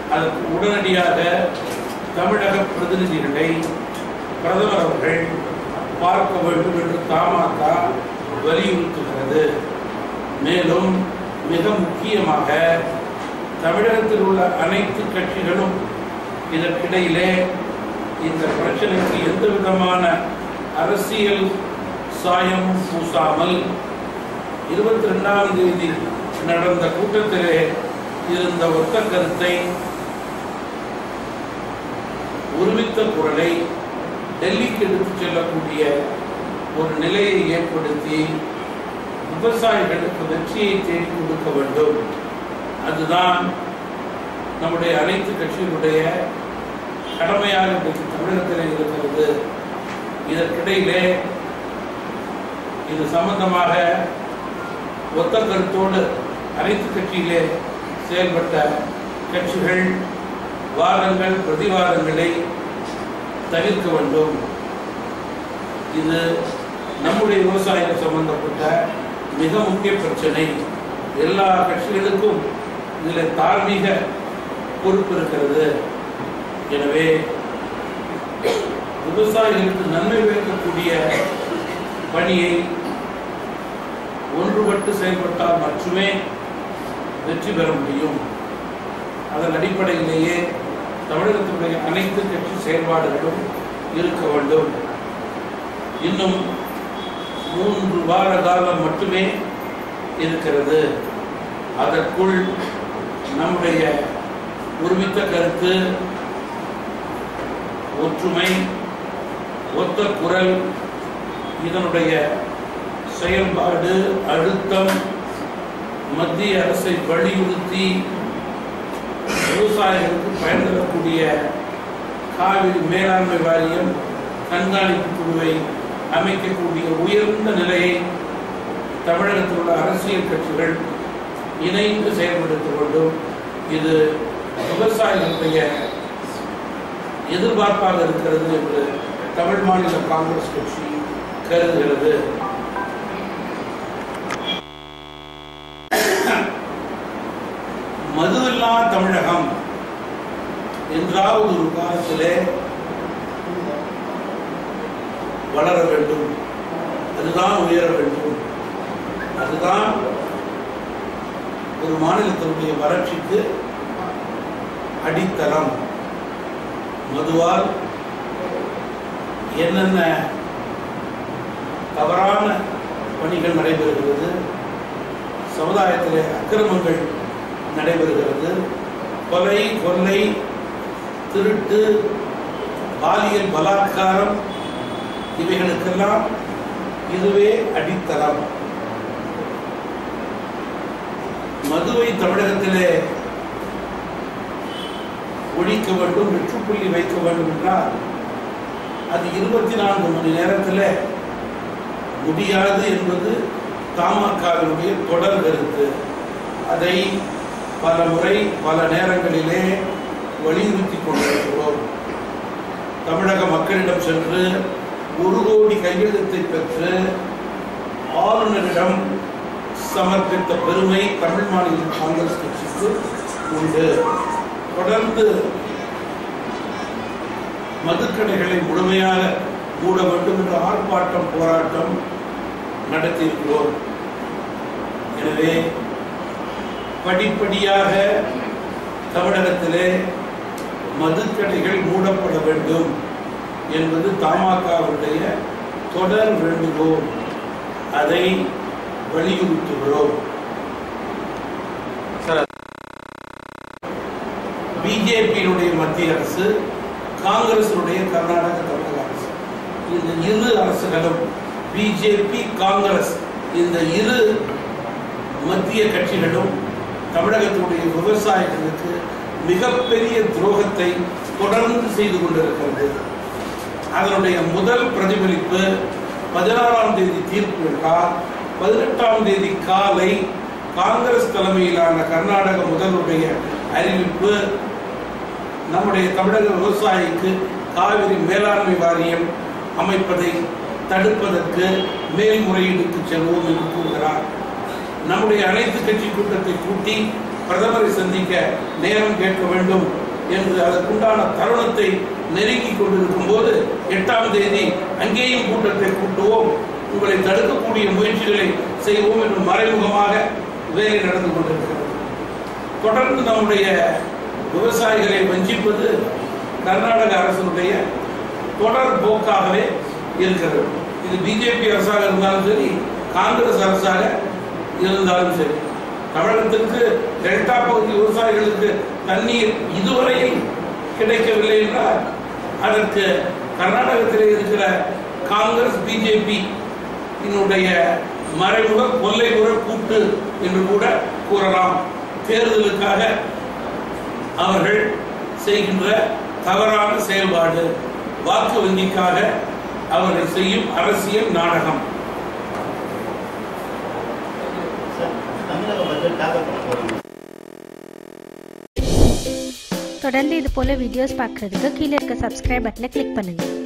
அதற்கு உடனடியாக தமிழக பிரதிநிதிகளை பிரதமர் அவர்கள் பார்க்க வேண்டும் என்று தமாக வலியுறுத்துகிறது மேலும் மிக முக்கியமாக தமிழகத்தில் உள்ள அனைத்து கட்சிகளும் இதற்கிடையிலே இந்த பிரச்சனைக்கு எந்த விதமான அரசியல் சாயமும் பூசாமல் இருபத்தி ரெண்டாம் தேதி நடந்த கூட்டத்திலே இருந்த ஒத்த கருத்தை ஒருமித்த குரலை டெல்லிக்கு எடுத்துச் செல்லக்கூடிய ஒரு நிலையை ஏற்படுத்தி விவசாயிகளுக்கு வெற்றியை தேடி கொடுக்க வேண்டும் அதுதான் நம்முடைய அனைத்து கட்சிகளுடைய கடமையாக இன்றைக்கு தமிழகத்தில் இருக்கிறது இதற்கிடையிலே இது சம்பந்தமாக ஒத்த கருத்தோடு அனைத்து கட்சியிலே செயல்பட்ட கட்சிகள் வாதங்கள் பிரதிவாதங்களை தவிர்க்க வேண்டும் இது நம்முடைய விவசாயம் சம்பந்தப்பட்ட மிக முக்கிய பிரச்சனை எல்லா கட்சிகளுக்கும் இதில் தார்மீக பொறுப்பு இருக்கிறது எனவே விவசாயிகளுக்கு நன்மை பயக்கக்கூடிய பணியை ஒன்றுபட்டு செயல்பட்டால் மட்டுமே வெற்றி பெற முடியும் அதன் அடிப்படையிலேயே தமிழகத்தினுடைய அனைத்து கட்சி செயல்பாடுகளும் இருக்க வேண்டும் இன்னும் மூன்று வார காலம் மட்டுமே இருக்கிறது அதற்குள் நம்முடைய ஒருமித்த கருத்து ஒற்றுமை ஒத்த குரல் இதனுடைய செயல்பாடு அழுத்தம் மத்திய அரசை வலியுறுத்தி விவசாயிகளுக்கு பயன் தரக்கூடிய காவிரி மேலாண்மை வாரியம் கண்காணிப்பு குழுவை அமைக்கக்கூடிய உயர்ந்த நிலையை தமிழகத்தில் உள்ள அரசியல் கட்சிகள் இணைந்து செயல்படுத்த வேண்டும் இது விவசாயிகளுடைய எதிர்பார்ப்பாக இருக்கிறது என்று தமிழ் மாநில காங்கிரஸ் கட்சி கருதுகிறது மதுவில்லா தமிழகம் என்றாவது ஒரு காலத்திலே வளர வேண்டும் அதுதான் உயர வேண்டும் அதுதான் ஒரு மாநிலத்தினுடைய வளர்ச்சிக்கு அடித்தளம் மதுவால் என்னென்ன தவறான பணிகள் நடைபெறுகிறது சமுதாயத்திலே அக்கிரமங்கள் நடைபெறுகிறது கொலை கொள்ளை திருட்டு பாலியல் பலாத்காரம் இவைகளுக்கெல்லாம் இதுவே அடித்தளம் மதுவை தமிழகத்திலே ஒழிக்க வேண்டும் வெற்றுப்புள்ளி வைக்க வேண்டும் என்றால் அது இருபத்தி நான்கு மணி நேரத்தில் முடியாது என்பது தமாகவினுடைய தொடர் கருத்து அதை பல முறை பல நேரங்களிலே வலியுறுத்தி கொண்டிருக்கிறோம் தமிழக மக்களிடம் சென்று ஒரு கோடி கையெழுத்தை பெற்று ஆளுநரிடம் சமர்ப்பித்த பெருமை தமிழ் மாநில காங்கிரஸ் கட்சிக்கு உண்டு தொடர்ந்து மதுக்கடைகளை முழுமையாக மூட வேண்டும் என்ற ஆர்ப்பாட்டம் போராட்டம் நடத்தியிருக்கிறோம் எனவே படிப்படியாக தமிழகத்திலே மதுக்கடைகள் மூடப்பட வேண்டும் என்பது தமாகவுடைய தொடர் வேண்டுகோள் அதை வலியுறுத்துகிறோம் பிஜேபியினுடைய மத்திய அரசு காங்கிரசினுடைய கர்நாடக தமிழக அரசு இந்த இரு அரசுகளும் பிஜேபி காங்கிரஸ் இந்த இரு மத்திய கட்சிகளும் தமிழகத்தினுடைய விவசாயிகளுக்கு மிகப்பெரிய துரோகத்தை தொடர்ந்து செய்து கொண்டிருக்கிறது அதனுடைய முதல் பிரதிபலிப்பு பதினாறாம் தேதி தீர்ப்பு என்றால் பதினெட்டாம் தேதி காலை காங்கிரஸ் தலைமையிலான கர்நாடக முதல்வருடைய அறிவிப்பு நம்முடைய தமிழக விவசாயிக்கு காவிரி மேலாண்மை வாரியம் அமைப்பதை தடுப்பதற்கு மேல்முறையீடுக்கு செல்வோம் என்று கூறுகிறார் நம்முடைய அனைத்து கட்சி கூட்டத்தை கூட்டி பிரதமரை சந்திக்க நேரம் கேட்க வேண்டும் என்று அதற்குண்டான தருணத்தை நெருங்கி கொண்டிருக்கும் போது எட்டாம் தேதி அங்கேயும் கூட்டத்தை கூட்டுவோம் உங்களை தடுக்கக்கூடிய முயற்சிகளை செய்வோம் என்று மறைமுகமாக வேலை நடந்து கொண்டிருக்கிறது தொடர்ந்து நம்முடைய விவசாயிகளை வஞ்சிப்பது கர்நாடக அரசினுடைய தொடர் போக்காகவே இருக்கிறது இது பிஜேபி அரசாக இருந்தாலும் சரி காங்கிரஸ் அரசாக இருந்தாலும் சரி தமிழகத்திற்கு டெல்டா பகுதி விவசாயிகளுக்கு தண்ணீர் இதுவரையில் கிடைக்கவில்லை என்றால் அதற்கு கர்நாடகத்தில் இருக்கிற காங்கிரஸ் பிஜேபி இதனுடைய மறைமுக கொல்லைப்புற கூட்டு என்று கூட கூறலாம் தேர்தலுக்காக அவர்கள் செய்கின்ற தவறான செயல்பாடு வாக்கு வங்கிக்காக அவர்கள் செய்யும் அரசியல் நாடகம் சார் தமிழக பட்ஜெட் தாக்கல் பண்ண போறாங்க தொடர்ந்து இது போல வீடியோஸ் பார்க்குறதுக்கு கீழே இருக்க சப்ஸ்கிரைப் பட்டனை கிளிக் பண்ணுங்கள்